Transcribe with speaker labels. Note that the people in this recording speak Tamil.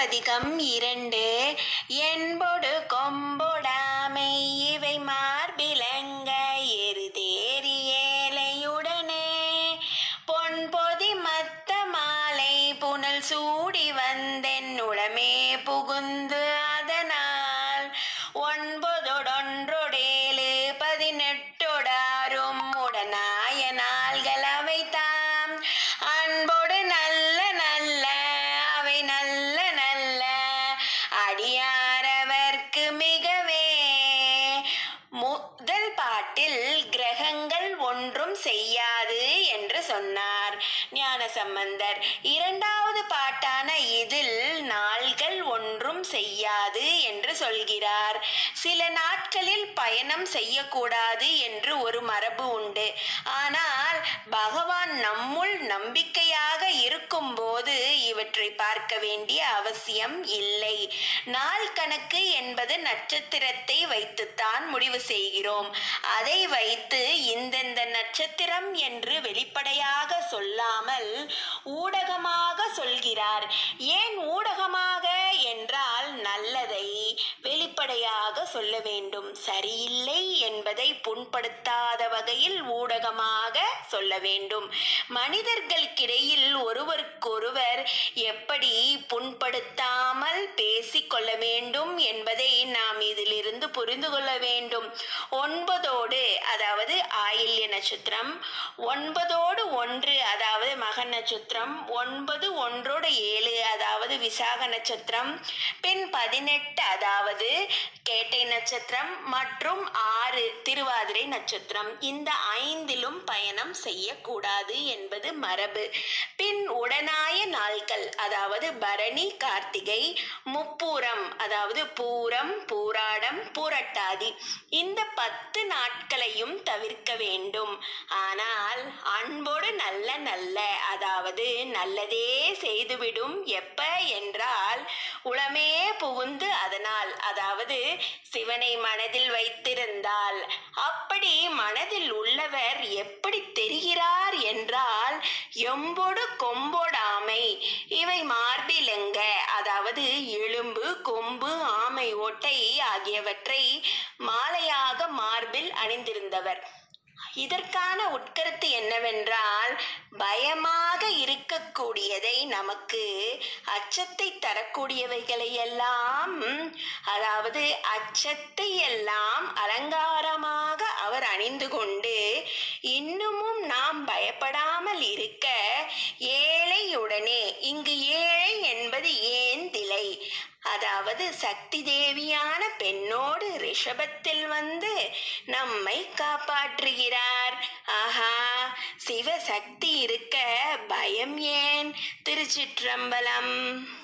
Speaker 1: திருப்பதிகம் இரண்டு என்பொடு கொம்பொடாமை இவை மார்பிலங்க எருதேறி ஏலையுடனே பொன்பொதி மத்த மாலை புனல் சூடி வந்தென் உளமே புகுந்து அதனால் ஒன்பதொடொன்றொடேழு பதினெட்டொடாரும் உடனாய நாள்கள் அவை தாம் அன்போடு நல்ல நல்ல அவை நல்ல நல்ல அடியாரவர்க்கு மிகவே முதல் பாட்டில் கிரகங்கள் ஒன்றும் செய்யாது என்று சொன்னார் ஞானசம்பந்தர் இரண்டாவது பாட்டான இதில் நாள்கள் ஒன்றும் செய்யாது என்று சொல்கிறார் சில நாட்களில் பயணம் செய்யக்கூடாது என்று ஒரு மரபு உண்டு ஆனால் பகவான் நம்முள் நம்பிக்கையாக இருக்கும்போது இவற்றை பார்க்க வேண்டிய அவசியம் இல்லை நாள் கணக்கு என்பது நட்சத்திரத்தை வைத்துத்தான் முடிவு செய்கிறோம் அதை வைத்து இந்தந்த நட்சத்திரம் என்று வெளிப்படையாக சொல்லாமல் ஊடகமாக சொல்கிறார் ஏன் ஊடகமாக என்றால் நல்லதை வெளிப்படையாக சொல்ல வேண்டும் சரியில்லை என்பதை புண்படுத்தாத வகையில் ஊடகமாக சொல்ல வேண்டும் மனிதர்களுக்கிடையில் ஒருவருக்கொருவர் எப்படி புண்படுத்தாமல் பேசிக்கொள்ள வேண்டும் என்பதை நாம் இதிலிருந்து புரிந்து கொள்ள வேண்டும் ஒன்பதோடு அதாவது ஆயில்ய நட்சத்திரம் ஒன்பதோடு ஒன்று அதாவது மக நட்சத்திரம் ஒன்பது ஒன்றோடு ஏழு அதாவது விசாக நட்சத்திரம் பின் பதினெட்டு அதாவது கேட்டை நட்சத்திரம் மற்றும் ஆறு திருவாதிரை நட்சத்திரம் இந்த ஐந்திலும் பயணம் செய்யக்கூடாது என்பது மரபு பின் உடனாய நாட்கள் அதாவது பரணி கார்த்திகை முப்பூரம் அதாவது பூரம் பூராடம் பூரட்டாதி இந்த பத்து நாட்களையும் தவிர்க்க வேண்டும் ஆனால் அன்போடு நல்ல நல்ல அதாவது நல்லதே செய்துவிடும் எப்ப என்றால் உளமே புகுந்து அதனால் அதாவது சிவனை மனதில் வைத்திருந்தால் அப்படி மனதில் உள்ளவர் எப்படி தெரிகிறார் என்றால் எம்பொடு கொம்பொடாமை இவை மார்பிலெங்க அதாவது எலும்பு கொம்பு ஆமை ஓட்டை ஆகியவற்றை மாலையாக மார்பில் அணிந்திருந்தவர் இதற்கான உட்கருத்து என்னவென்றால் பயமாக இருக்கக்கூடியதை நமக்கு அச்சத்தை தரக்கூடியவைகளை எல்லாம் அதாவது அச்சத்தை எல்லாம் அலங்காரமாக அவர் அணிந்து கொண்டு இன்னமும் நாம் பயப்படாமல் இருக்க ஏழையுடனே இங்கு ஏழை என்பது ஏன் திலை அதாவது சக்தி தேவியான பெண்ணோடு ரிஷபத்தில் வந்து நம்மை காப்பாற்றுகிறார் ஆஹா சிவசக்தி இருக்க பயம் ஏன் திருச்சிற்றம்பலம்